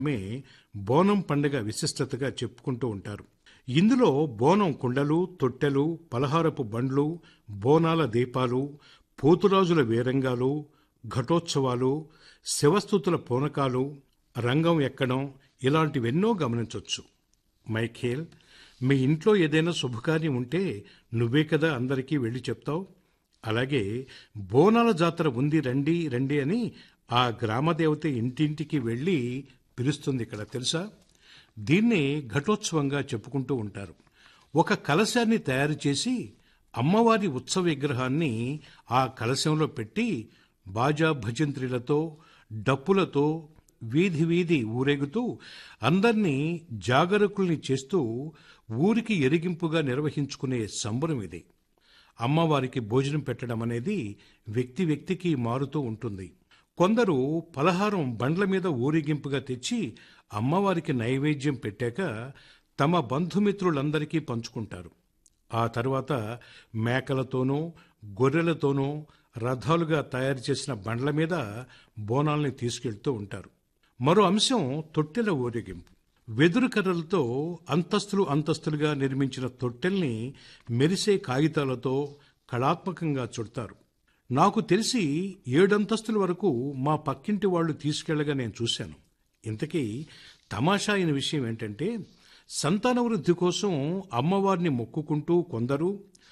మే బోనం పండుగ విశిష్టతగా చెప్పుకుంటూ ఉంటారు ఇందులో బోనం కుండలు తొట్టెలు పలహారపు బండ్లు బోనాల దీపాలు పోతురాజుల వీరంగాలు ఘటోత్సవాలు శివస్థుతుల పూనకాలు రంగం ఎక్కడం ఇలాంటివెన్నో గమనించవచ్చు మైఖేల్ మీ ఇంట్లో ఏదైనా శుభకార్యం ఉంటే నువ్వే కదా అందరికీ వెళ్ళి చెప్తావు అలాగే బోనాల జాతర ఉంది రండి రండి అని ఆ గ్రామదేవత ఇంటింటికి వెళ్ళి పిలుస్తుంది ఇక్కడ తెలుసా దీన్నే ఘటోత్సవంగా చెప్పుకుంటూ ఉంటారు ఒక కలశాన్ని తయారు చేసి అమ్మవారి ఉత్సవ విగ్రహాన్ని ఆ కలశంలో పెట్టి బాజా భజంత్రిలతో డప్పులతో వీధి వీధి ఊరేగుతూ అందర్నీ జాగరకుల్ని చేస్తూ ఊరికి ఎరిగింపుగా నిర్వహించుకునే సంబరం ఇది అమ్మవారికి భోజనం పెట్టడం అనేది వ్యక్తి వ్యక్తికి మారుతూ ఉంటుంది కొందరు పలహారం బండ్ల మీద ఊరేగింపుగా తెచ్చి అమ్మవారికి నైవేద్యం పెట్టాక తమ బంధుమిత్రులందరికీ పంచుకుంటారు ఆ తర్వాత మేకలతోనూ గొర్రెలతోనూ రథాలుగా తయారు చేసిన బండ్ల మీద బోనాల్ని తీసుకెళ్తూ ఉంటారు మరో అంశం తొట్టెల ఊరేగింపు వెదురు కర్రలతో అంతస్తులు అంతస్తులుగా నిర్మించిన తొట్టెల్ని మెరిసే కాగితాలతో కళాత్మకంగా చుడతారు నాకు తెలిసి ఏడంతస్తుల వరకు మా పక్కింటి వాళ్ళు తీసుకెళ్లగా నేను చూశాను ఇంతకీ తమాషా అయిన విషయం ఏంటంటే సంతాన వృద్ధి కోసం అమ్మవారిని మొక్కుకుంటూ కొందరు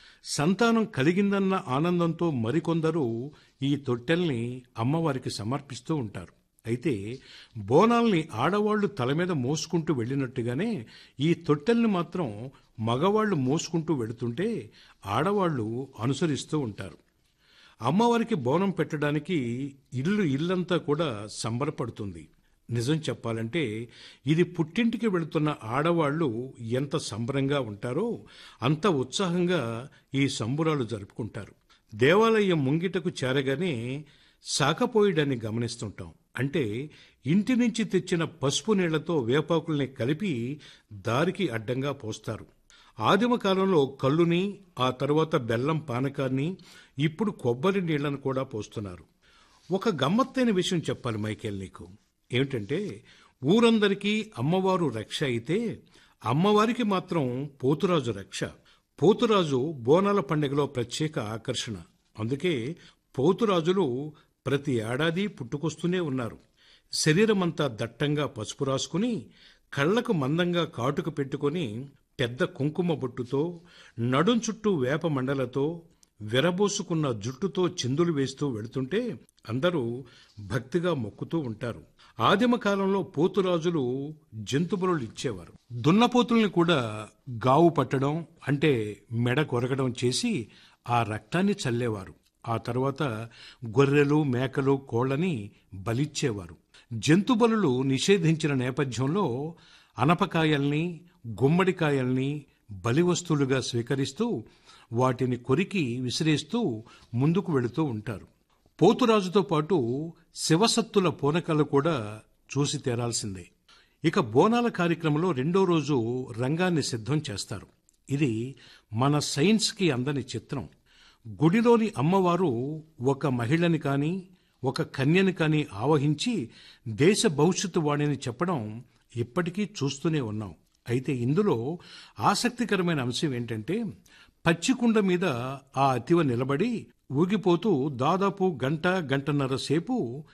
సంతానం కలిగిందన్న ఆనందంతో మరికొందరు ఈ తొట్టెల్ని అమ్మవారికి సమర్పిస్తూ ఉంటారు అయితే బోనాల్ని ఆడవాళ్లు తల మీద మోసుకుంటూ వెళ్ళినట్టుగానే ఈ తొట్టెల్ని మాత్రం మగవాళ్లు మోసుకుంటూ వెళుతుంటే ఆడవాళ్లు అనుసరిస్తూ ఉంటారు అమ్మవారికి బోనం పెట్టడానికి ఇల్లు ఇల్లంతా కూడా సంబరపడుతుంది నిజం చెప్పాలంటే ఇది పుట్టింటికి వెళుతున్న ఆడవాళ్లు ఎంత సంబరంగా ఉంటారో అంత ఉత్సాహంగా ఈ సంబురాలు జరుపుకుంటారు దేవాలయం ముంగిటకు చేరగానే సాకపోయిడాన్ని గమనిస్తుంటాం అంటే ఇంటి నుంచి తెచ్చిన పసుపు నీళ్లతో వేపాకుల్ని కలిపి దారికి అడ్డంగా పోస్తారు ఆదిమ కాలంలో కళ్ళుని ఆ తర్వాత బెల్లం పానకాన్ని ఇప్పుడు కొబ్బరి నీళ్లను కూడా పోస్తున్నారు ఒక గమ్మత్తైన విషయం చెప్పాలి మైకేల్ నీకు ఏమిటంటే ఊరందరికీ అమ్మవారు రక్ష అయితే అమ్మవారికి మాత్రం పోతురాజు రక్ష పోతురాజు బోనాల పండుగలో ప్రత్యేక ఆకర్షణ అందుకే పోతురాజులు ప్రతి ఏడాది పుట్టుకొస్తూనే ఉన్నారు శరీరమంతా దట్టంగా పసుపు రాసుకుని కళ్లకు మందంగా కాటుక పెట్టుకొని పెద్ద కుంకుమ బొట్టుతో నడుం చుట్టూ వేప మండలతో విరబోసుకున్న జుట్టుతో చిందులు వేస్తూ వెళుతుంటే అందరూ భక్తిగా మొక్కుతూ ఉంటారు ఆదిమ కాలంలో పోతురాజులు జంతుబలులు ఇచ్చేవారు దున్నపోతుల్ని కూడా గావు పట్టడం అంటే మెడ కొరగడం చేసి ఆ రక్తాన్ని చల్లేవారు ఆ తర్వాత గొర్రెలు మేకలు కోళ్లని బలిచ్చేవారు జంతుబలులు నిషేధించిన నేపథ్యంలో అనపకాయల్ని గుమ్మడికాయల్ని బలి వస్తువులుగా స్వీకరిస్తూ వాటిని కొరికి విసిరేస్తూ ముందుకు వెళుతూ ఉంటారు పోతురాజుతో పాటు శివసత్తుల పూనకాలు కూడా చూసి తీరాల్సిందే ఇక బోనాల కార్యక్రమంలో రెండో రోజు రంగాన్ని సిద్ధం చేస్తారు ఇది మన సైన్స్కి అందని చిత్రం గుడిలోని అమ్మవారు ఒక మహిళని కానీ ఒక కన్యని కానీ ఆవహించి దేశ భవిష్యత్తు వాణిని చెప్పడం ఇప్పటికీ చూస్తూనే ఉన్నాం అయితే ఇందులో ఆసక్తికరమైన అంశం ఏంటంటే పచ్చికుండ మీద ఆ అతివ నిలబడి ఊగిపోతూ దాదాపు గంట గంటన్నర సేపు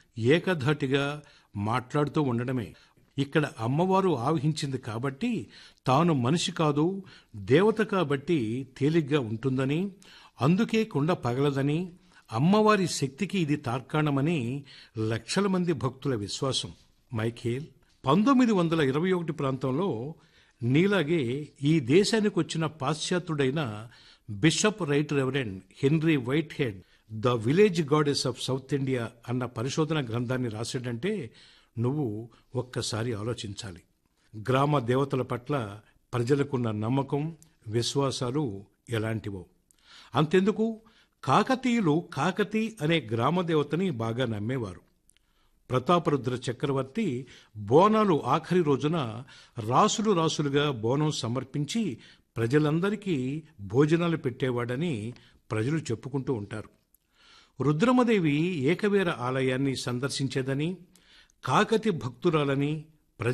ఏకధాటిగా మాట్లాడుతూ ఉండడమే ఇక్కడ అమ్మవారు ఆవహించింది కాబట్టి తాను మనిషి కాదు దేవత కాబట్టి తేలిగ్గా ఉంటుందని అందుకే కుండ పగలదని అమ్మవారి శక్తికి ఇది తార్కాణమని లక్షల మంది భక్తుల విశ్వాసం మైఖేల్ పంతొమ్మిది వందల ఇరవై ఒకటి ప్రాంతంలో నీలాగే ఈ దేశానికి వచ్చిన పాశ్చాత్యుడైన bishop right reverend Henry Whitehead the village goddess of south India అన్న పరిశోధన గ్రంథాన్ని రాశాడంటే నువ్వు ఒక్కసారి ఆలోచించాలి గ్రామ దేవతల పట్ల ప్రజలకున్న నమ్మకం విశ్వాసాలు ఎలాంటివో అంతెందుకు కాకతీయులు కాకతి అనే గ్రామ దేవతని బాగా నమ్మేవారు ప్రతాపరుద్ర చక్రవర్తి బోనాలు ఆఖరి రోజున రాసులు రాసులుగా బోనం సమర్పించి ప్రజలందరికీ భోజనాలు పెట్టేవాడని ప్రజలు చెప్పుకుంటూ ఉంటారు రుద్రమదేవి ఏకవీర ఆలయాన్ని సందర్శించేదని కాకతి భక్తురాలని